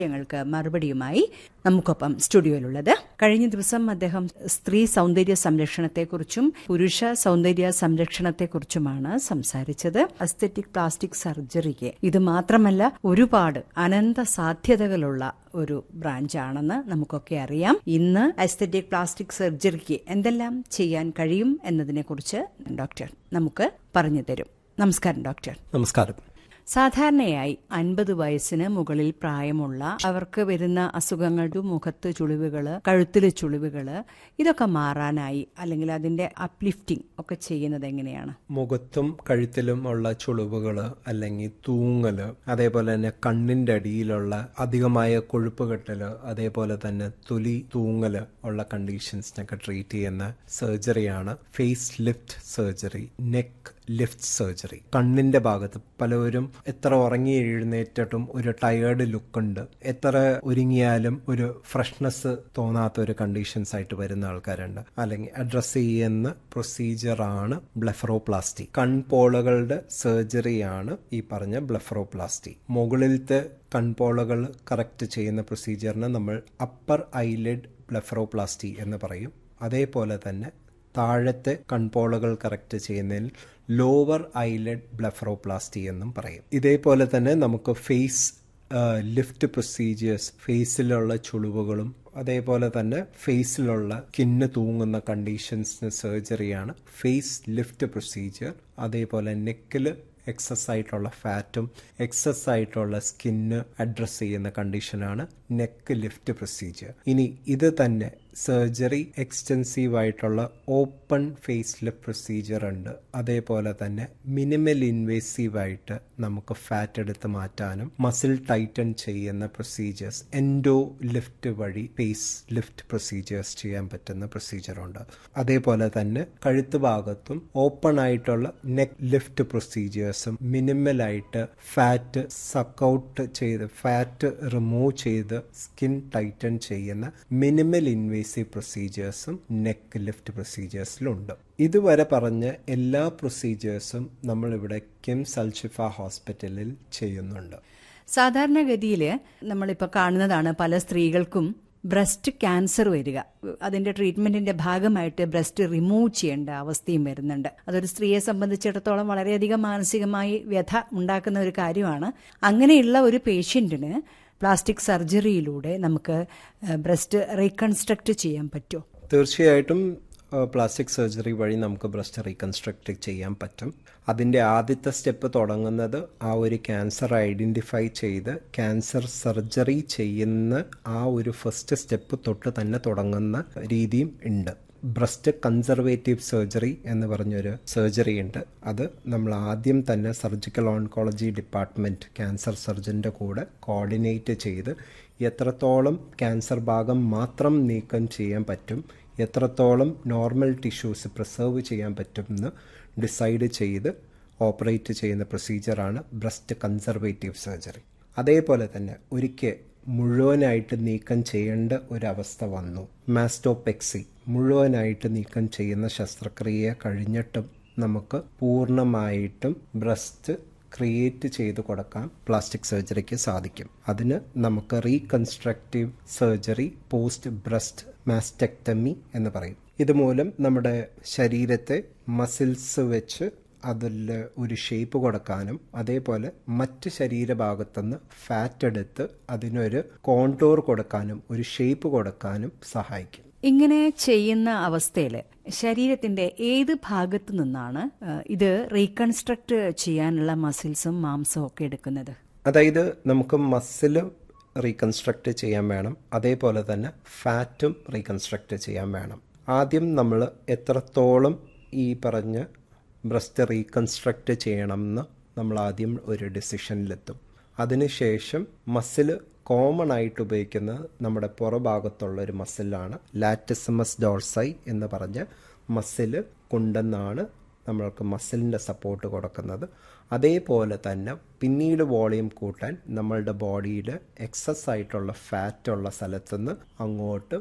ഞങ്ങൾക്ക് മറുപടിയുമായി നമുക്കൊപ്പം സ്റ്റുഡിയോയിലുള്ളത് കഴിഞ്ഞ ദിവസം അദ്ദേഹം സ്ത്രീ സൗന്ദര്യ സംരക്ഷണത്തെക്കുറിച്ചും പുരുഷ സൗന്ദര്യ സംരക്ഷണത്തെക്കുറിച്ചുമാണ് സംസാരിച്ചത് അസ്തെറ്റിക് പ്ലാസ്റ്റിക് സർജറിക്ക് ഇത് മാത്രമല്ല ഒരുപാട് അനന്ത സാധ്യതകളുള്ള ഒരു ബ്രാഞ്ചാണെന്ന് നമുക്കൊക്കെ അറിയാം ഇന്ന് അസ്തെറ്റിക് പ്ലാസ്റ്റിക് സർജറിക്ക് എന്തെല്ലാം ചെയ്യാൻ കഴിയും എന്നതിനെക്കുറിച്ച് ഡോക്ടർ നമുക്ക് പറഞ്ഞു തരും നമസ്കാരം ഡോക്ടർ നമസ്കാരം സാധാരണയായി അൻപത് വയസ്സിന് മുകളിൽ പ്രായമുള്ള അവർക്ക് വരുന്ന അസുഖങ്ങളുടെ മുഖത്ത് ചുളിവുകള് കഴുത്തില് ചുളിവുകള് ഇതൊക്കെ മാറാനായി അല്ലെങ്കിൽ അതിന്റെ അപ്ലിഫ്റ്റിംഗ് ഒക്കെ ചെയ്യുന്നത് എങ്ങനെയാണ് മുഖത്തും കഴുത്തിലും ഉള്ള ചുളിവുകള് അല്ലെങ്കിൽ തൂങ്ങല് അതേപോലെ തന്നെ കണ്ണിന്റെ അടിയിലുള്ള അധികമായ കൊഴുപ്പ് കെട്ടല് അതേപോലെ തന്നെ തൊലി തൂങ്ങല് ഉള്ള കണ്ടീഷൻസിനൊക്കെ ട്രീറ്റ് ചെയ്യുന്ന സർജറിയാണ് face lift surgery neck lift surgery കണ്ണിന്റെ ഭാഗത്ത് പലവരും എത്ര ഉറങ്ങി എഴുന്നേറ്റിട്ടും ഒരു ടയേർഡ് ലുക്ക് ഉണ്ട് എത്ര ഒരുങ്ങിയാലും ഒരു ഫ്രഷ്നെസ് തോന്നാത്ത ഒരു കണ്ടീഷൻസ് ആയിട്ട് വരുന്ന ആൾക്കാരുണ്ട് അല്ലെങ്കിൽ അഡ്രസ് ചെയ്യുന്ന പ്രൊസീജിയർ ആണ് ബ്ലെഫറോപ്ലാസ്റ്റി കൺപോളകളുടെ സർജറിയാണ് ഈ പറഞ്ഞ ബ്ലെഫറോപ്ലാസ്റ്റി മുകളിലത്തെ കൺപോളകൾ കറക്റ്റ് ചെയ്യുന്ന പ്രൊസീജിയറിന് നമ്മൾ അപ്പർ ഐലിഡ് ബ്ലെഫറോപ്ലാസ്റ്റി എന്ന് പറയും അതേപോലെ തന്നെ താഴത്തെ കൺപോളകൾ കറക്റ്റ് ചെയ്യുന്നതിൽ ലോവർ ഐലഡ് ബ്ലഫറോപ്ലാസ്റ്റി എന്നും പറയും ഇതേപോലെ തന്നെ നമുക്ക് ഫേസ് ലിഫ്റ്റ് പ്രൊസീജിയേഴ്സ് ഫേസിലുള്ള ചുളിവുകളും അതേപോലെ തന്നെ ഫേസിലുള്ള സ്കിന്ന് തൂങ്ങുന്ന കണ്ടീഷൻസിന് സർജറിയാണ് ഫേസ് ലിഫ്റ്റ് പ്രൊസീജിയർ അതേപോലെ നെക്കിൽ എക്സസ് ആയിട്ടുള്ള ഫാറ്റും എക്സസ് ആയിട്ടുള്ള സ്കിന്ന് അഡ്രസ് ചെയ്യുന്ന കണ്ടീഷനാണ് നെക്ക് ലിഫ്റ്റ് പ്രൊസീജിയർ ഇനി ഇത് തന്നെ സർജറി എക്സ്റ്റെൻസീവ് ആയിട്ടുള്ള ഓപ്പൺ ഫേസ് ലിഫ്റ്റ് പ്രൊസീജിയർ ഉണ്ട് അതേപോലെ തന്നെ മിനിമൽ ഇൻവേസീവ് ആയിട്ട് നമുക്ക് ഫാറ്റ് എടുത്ത് മാറ്റാനും മസിൽ ടൈറ്റൻ ചെയ്യുന്ന പ്രൊസീജിയേഴ്സ് എൻഡോ ലിഫ്റ്റ് വഴി ഫേസ് ലിഫ്റ്റ് പ്രൊസീജിയേഴ്സ് ചെയ്യാൻ പറ്റുന്ന പ്രൊസീജിയറുണ്ട് അതേപോലെ തന്നെ കഴുത്ത് ഭാഗത്തും ഓപ്പൺ ആയിട്ടുള്ള നെക്ക് ലിഫ്റ്റ് പ്രൊസീജിയേഴ്സും മിനിമലായിട്ട് ഫാറ്റ് സക്കൗട്ട് ചെയ്ത് ഫാറ്റ് റിമൂവ് ചെയ്ത് സ്കിൻ ടൈറ്റൻ ചെയ്യുന്ന മിനിമൽ ഇൻവേസീവ് പ്രൊസീജിയേഴ്സും നെക്ക് ലിഫ്റ്റ് പ്രൊസീജിയേഴ്സിലുണ്ട് ഇതുവരെ പറഞ്ഞ എല്ലാ പ്രൊസീജിയേഴ്സും നമ്മളിവിടെ കിംസ് അൽഷിഫ ഹോസ്പിറ്റലിൽ ചെയ്യുന്നുണ്ട് സാധാരണഗതിയിൽ നമ്മളിപ്പോൾ കാണുന്നതാണ് പല സ്ത്രീകൾക്കും ബ്രസ്റ്റ് ക്യാൻസർ വരിക അതിന്റെ ട്രീറ്റ്മെന്റിന്റെ ഭാഗമായിട്ട് ബ്രസ്റ്റ് റിമൂവ് ചെയ്യേണ്ട അവസ്ഥയും വരുന്നുണ്ട് അതൊരു സ്ത്രീയെ സംബന്ധിച്ചിടത്തോളം വളരെയധികം മാനസികമായി വ്യഥ ഉണ്ടാക്കുന്ന ഒരു കാര്യമാണ് അങ്ങനെയുള്ള ഒരു പേഷ്യന്റിന് പ്ലാസ്റ്റിക് സർജറിയിലൂടെ നമുക്ക് ബ്രസ്റ്റ് റീകൺസ്ട്രക്ട് ചെയ്യാൻ പറ്റുമോ തീർച്ചയായിട്ടും പ്ലാസ്റ്റിക് സർജറി വഴി നമുക്ക് ബ്രസ്റ്റ് റീകൺസ്ട്രക്ട് ചെയ്യാൻ പറ്റും അതിൻ്റെ ആദ്യത്തെ സ്റ്റെപ്പ് തുടങ്ങുന്നത് ആ ഒരു ക്യാൻസർ ഐഡൻറ്റിഫൈ ചെയ്ത് ക്യാൻസർ സർജറി ചെയ്യുന്ന ആ ഒരു ഫസ്റ്റ് സ്റ്റെപ്പ് തൊട്ട് തന്നെ തുടങ്ങുന്ന രീതിയും ഉണ്ട് ബ്രസ്റ്റ് കൺസർവേറ്റീവ് സർജറി എന്ന് പറഞ്ഞൊരു സർജറി ഉണ്ട് അത് നമ്മൾ ആദ്യം തന്നെ സർജിക്കൽ ഓൺകോളജി ഡിപ്പാർട്ട്മെൻറ്റ് ക്യാൻസർ സർജൻ്റെ കൂടെ കോർഡിനേറ്റ് ചെയ്ത് എത്രത്തോളം ക്യാൻസർ ഭാഗം മാത്രം നീക്കം ചെയ്യാൻ പറ്റും എത്രത്തോളം നോർമൽ ടിഷ്യൂസ് പ്രിസർവ് ചെയ്യാൻ പറ്റുമെന്ന് ഡിസൈഡ് ചെയ്ത് ഓപ്പറേറ്റ് ചെയ്യുന്ന പ്രൊസീജിയറാണ് ബ്രസ്റ്റ് കൺസർവേറ്റീവ് സർജറി അതേപോലെ തന്നെ ഒരിക്കൽ മുഴുവനായിട്ട് നീക്കം ചെയ്യേണ്ട ഒരവസ്ഥ വന്നു മാസ്റ്റോപെക്സി മുഴുവനായിട്ട് നീക്കം ചെയ്യുന്ന ശസ്ത്രക്രിയ കഴിഞ്ഞിട്ടും നമുക്ക് പൂർണ്ണമായിട്ടും ബ്രസ്റ്റ് ക്രിയേറ്റ് ചെയ്ത് കൊടുക്കാൻ പ്ലാസ്റ്റിക് സർജറിക്ക് സാധിക്കും അതിന് നമുക്ക് reconstructive surgery post breast mastectomy എന്ന് പറയും ഇതുമൂലം നമ്മുടെ ശരീരത്തെ മസിൽസ് വെച്ച് അതിൽ ഒരു ഷേപ്പ് കൊടുക്കാനും അതേപോലെ മറ്റ് ശരീരഭാഗത്തുനിന്ന് ഫാറ്റ് എടുത്ത് അതിനൊരു കോണ്ടോർ കൊടുക്കാനും ഒരു ഷേപ്പ് കൊടുക്കാനും സഹായിക്കും ഇങ്ങനെ ചെയ്യുന്ന അവസ്ഥയിൽ ശരീരത്തിന്റെ ഏത് ഭാഗത്തു നിന്നാണ് ഇത് റീകൺസ്ട്രക്ട് ചെയ്യാനുള്ള മസിൽസും മാംസവും ഒക്കെ എടുക്കുന്നത് അതായത് നമുക്ക് മസിൽ റീകൺസ്ട്രക്ട് ചെയ്യാൻ വേണം അതേപോലെ തന്നെ ഫാറ്റും റീകൺസ്ട്രക്ട് ചെയ്യാൻ വേണം ആദ്യം നമ്മൾ എത്രത്തോളം ഈ പറഞ്ഞ ബ്രസ്റ്റ് റീകൺസ്ട്രക്ട് ചെയ്യണമെന്ന് നമ്മൾ ആദ്യം ഒരു ഡിസിഷനിലെത്തും അതിനുശേഷം മസിൽ കോമൺ ആയിട്ട് ഉപയോഗിക്കുന്നത് നമ്മുടെ പുറഭാഗത്തുള്ള ഒരു മസിലാണ് ലാറ്റിസമസ് ഡോർസൈ എന്ന് പറഞ്ഞ മസിൽ കൊണ്ടെന്നാണ് നമ്മൾക്ക് മസിലിൻ്റെ സപ്പോർട്ട് കൊടുക്കുന്നത് അതേപോലെ തന്നെ പിന്നീട് വോളിയം കൂട്ടാൻ നമ്മളുടെ ബോഡിയിൽ എക്സസ് ആയിട്ടുള്ള ഫാറ്റ് ഉള്ള സ്ഥലത്തുനിന്ന് അങ്ങോട്ട്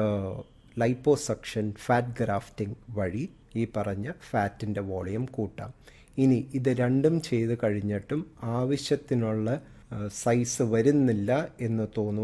ലൈപ്പോസക്ഷൻ ഫാറ്റ് ഗ്രാഫ്റ്റിംഗ് വഴി ഈ പറഞ്ഞ ഫാറ്റിൻ്റെ വോളിയം കൂട്ടാം ഇനി ഇത് രണ്ടും ചെയ്ത് കഴിഞ്ഞിട്ടും ആവശ്യത്തിനുള്ള സൈസ് വരുന്നില്ല എന്ന് തോന്നുന്നു